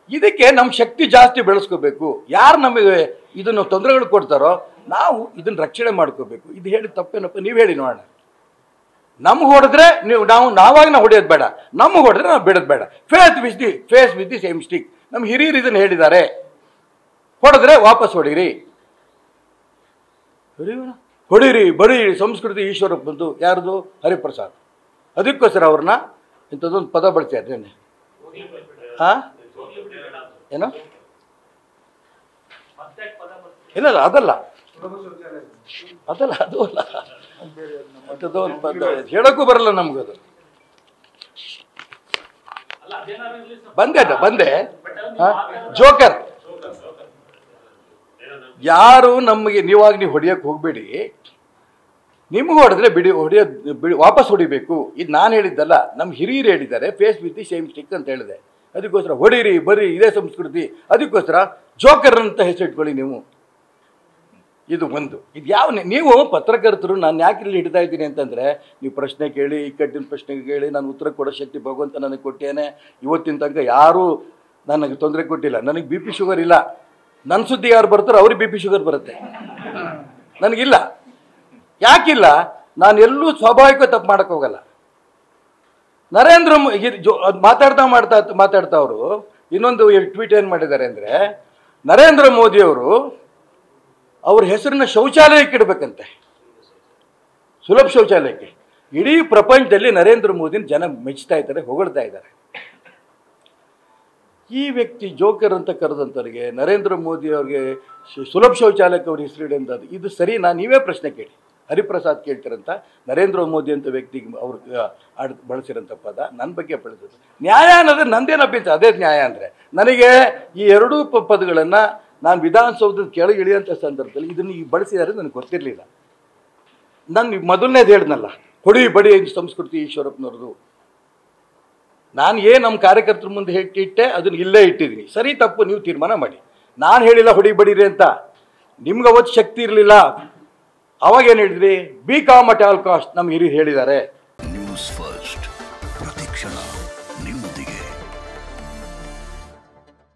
ಇದಕ್ಕೆ ನಮ್ಮ ಶಕ್ತಿ ಜಾಸ್ತಿ ಬೆಳೆಸ್ಕೋಬೇಕು ಯಾರು ನಮಗೆ ಇದನ್ನು ತೊಂದರೆಗಳು ಕೊಡ್ತಾರೋ ನಾವು ಇದನ್ನು ರಕ್ಷಣೆ ಮಾಡ್ಕೋಬೇಕು ಇದು ಹೇಳಿ ತಪ್ಪೇನಪ್ಪ ನೀವು ಹೇಳಿ ನೋಡೋಣ ನಮ್ಗೆ ಹೊಡೆದ್ರೆ ನೀವು ನಾವು ನಾವಾಗ ನಾವು ಹೊಡೆಯೋದು ಬೇಡ ನಮ್ಗೆ ಹೊಡೆದ್ರೆ ನಾವು ಬಿಡೋದು ಬೇಡ face with the face with the same stick ನಮ್ಮ ಹಿರಿಯರು ಇದನ್ನು ಹೇಳಿದ್ದಾರೆ ಹೊಡೆದ್ರೆ ವಾಪಸ್ ಹೊಡೀರಿ ಹೊಡಿಯೋಣ ಹೊಡೀರಿ ಬರೀರಿ ಸಂಸ್ಕೃತಿ ಈಶ್ವರ ಬಂದು ಯಾರ್ದು ಹರಿಪ್ರಸಾದ್ ಅದಕ್ಕೋಸ್ಕರ ಅವ್ರನ್ನ ಇಂಥದ್ದೊಂದು ಪದ ಬಳಸ್ತಾರೆ ಹಾ ಏನು ಇಲ್ಲ ಇಲ್ಲ, ಅದಲ್ಲ ಅದಲ್ಲ ಅದು ಅಲ್ಲ ಅಂಥದ್ದು ಒಂದು ಪದ ಹೇಳಕ್ಕೂ ಬರಲ್ಲ ನಮ್ಗದು ಬಂದೆ ಅದು ಬಂದೆ ಹಾ? ಜೋಕರ್ ಯಾರು ನಮಗೆ ನೀವಾಗ ನೀವು ಹೊಡಿಯಕ್ಕೆ ಹೋಗಬೇಡಿ ನಿಮ್ಗೆ ಹೊಡೆದ್ರೆ ಬಿಡಿ ಹೊಡಿಯೋದು ಬಿಡಿ ವಾಪಸ್ ಹೊಡಿಬೇಕು ಇದು ನಾನು ಹೇಳಿದ್ದಲ್ಲ ನಮ್ಮ ಹಿರಿಯರು ಹೇಳಿದ್ದಾರೆ face with the same stick ಅಂತ ಹೇಳಿದೆ ಅದಕ್ಕೋಸ್ಕರ ಹೊಡೀರಿ ಬರ್ರಿ ಇದೇ ಸಂಸ್ಕೃತಿ ಅದಕ್ಕೋಸ್ಕರ ಜೋಕರ್ ಅಂತ ಹೆಸರಿಟ್ಕೊಳ್ಳಿ ನೀವು ಇದು ಒಂದು ಇದು ಯಾವ ನೀವು ಪತ್ರಕರ್ತರು ನಾನು ಯಾಕೆ ಇಲ್ಲಿ ಹಿಡ್ತಾ ಇದ್ದೀನಿ ಅಂತಂದರೆ ನೀವು ಪ್ರಶ್ನೆ ಕೇಳಿ ಇಕ್ಕಟ್ಟಿನ ಪ್ರಶ್ನೆ ಕೇಳಿ ನಾನು ಉತ್ತರ ಕೊಡೋ ಶಕ್ತಿ ಭಗವಂತ ನನಗೆ ಕೊಟ್ಟೇನೆ ಇವತ್ತಿನ ತನಕ ಯಾರೂ ನನಗೆ ತೊಂದರೆ ಕೊಟ್ಟಿಲ್ಲ ನನಗೆ ಬಿ ಪಿ ಶುಗರ್ ಇಲ್ಲ ನನ್ನ ಸುದ್ದಿ ಯಾರು ಬರ್ತಾರೋ ಅವ್ರಿಗೆ ಬಿ ಪಿ ಶುಗರ್ ಬರುತ್ತೆ ನನಗಿಲ್ಲ ಯಾಕಿಲ್ಲ ನಾನು ಎಲ್ಲೂ ಸ್ವಾಭಾವಿಕ ತಪ್ಪು ಮಾಡಕ್ಕೆ ಹೋಗಲ್ಲ ನರೇಂದ್ರ ಮೋ- ಇದು ಜೋ- ಅದ್ ಮಾತಾಡ್ತಾ ಮಾಡ್ತಾ ಮಾತಾಡ್ತಾ ಅವರು ಇನ್ನೊಂದು ಟ್ವೀಟ್ ಏನು ಮಾಡಿದ್ದಾರೆ ಅಂದರೆ ನರೇಂದ್ರ ಮೋದಿ ಅವರು ಅವ್ರ ಹೆಸರನ್ನ ಶೌಚಾಲಯಕ್ಕೆ ಇಡಬೇಕಂತೆ ಸುಲಭ ಶೌಚಾಲಯಕ್ಕೆ ಇಡೀ ಪ್ರಪಂಚದಲ್ಲಿ ನರೇಂದ್ರ ಮೋದಿನ ಜನ ಮೆಚ್ತಾ ಇದ್ದಾರೆ ಹೊಗಳ್ತಾ ಇದ್ದಾರೆ ಈ ವ್ಯಕ್ತಿ ಜೋಕರ್ ಅಂತ ಕರೆದಂಥವ್ರಿಗೆ ನರೇಂದ್ರ ಮೋದಿ ಅವ್ರಿಗೆ ಶು- ಸುಲಭ ಶೌಚಾಲಯಕ್ಕೆ ಅವ್ರ ಹೆಸರಿಡಿ ಅಂತ ಇದು ಸರಿ ನಾನು ನೀವೇ ಪ್ರಶ್ನೆ ಕೇಳಿ ಹರಿಪ್ರಸಾದ್ ಕೇಳ್ತಿರಂತ ನರೇಂದ್ರ ಮೋದಿ ಅಂತ ವ್ಯಕ್ತಿಗೆ ಅವ್ರು ಆಡ್ ಬಳಸಿರೋಂಥ ಪದ ನನ್ನ ಬಗ್ಗೆ ಬೆಳೆದದ್ದು ನ್ಯಾಯ ಅನ್ನೋದು ನಂದೇನು ಅಭ್ಯಂತರ ಅದೇ ನ್ಯಾಯ ಅಂದರೆ ನನಗೆ ಈ ಎರಡೂ ಪ ಪದಗಳನ್ನು ನಾನು ವಿಧಾನಸೌಧದ ಕೆಳಗೆ ಇಳಿಯೋಂಥ ಸಂದರ್ಭದಲ್ಲಿ ಇದನ್ನು ಈಗ ಬಳಸಿದ್ದಾರೆ ನನಗೆ ಗೊತ್ತಿರಲಿಲ್ಲ ನಾನು ಮೊದಲನೇದು ಹೇಳ್ದನಲ್ಲ ಹೊಡಿ ಬಡಿ ಸಂಸ್ಕೃತಿ ಈಶ್ವರಪ್ಪನವ್ರದ್ದು ನಾನು ಏನು ನಮ್ಮ ಕಾರ್ಯಕರ್ತರ ಮುಂದೆ ಹೇಳಿ ಇಟ್ಟೆ ಅದನ್ನು ಇಲ್ಲೇ ಇಟ್ಟಿದ್ದೀನಿ ಸರಿ ತಪ್ಪು ನೀವು ತೀರ್ಮಾನ ಮಾಡಿ ನಾನು ಹೇಳಿಲ್ಲ ಹೊಡಿ ಬಡೀರಿ ಅಂತ ನಿಮ್ಗೆ ಅವತ್ತು ಶಕ್ತಿ ಇರಲಿಲ್ಲ ಅವಾಗ ಏನು ಹೇಳಿದ್ರಿ be calm at all cost ನಮ್ಮ ಹಿರಿಯರು ಹೇಳಿದ್ದಾರೆ ನ್ಯೂಸ್ ಫಸ್ಟ್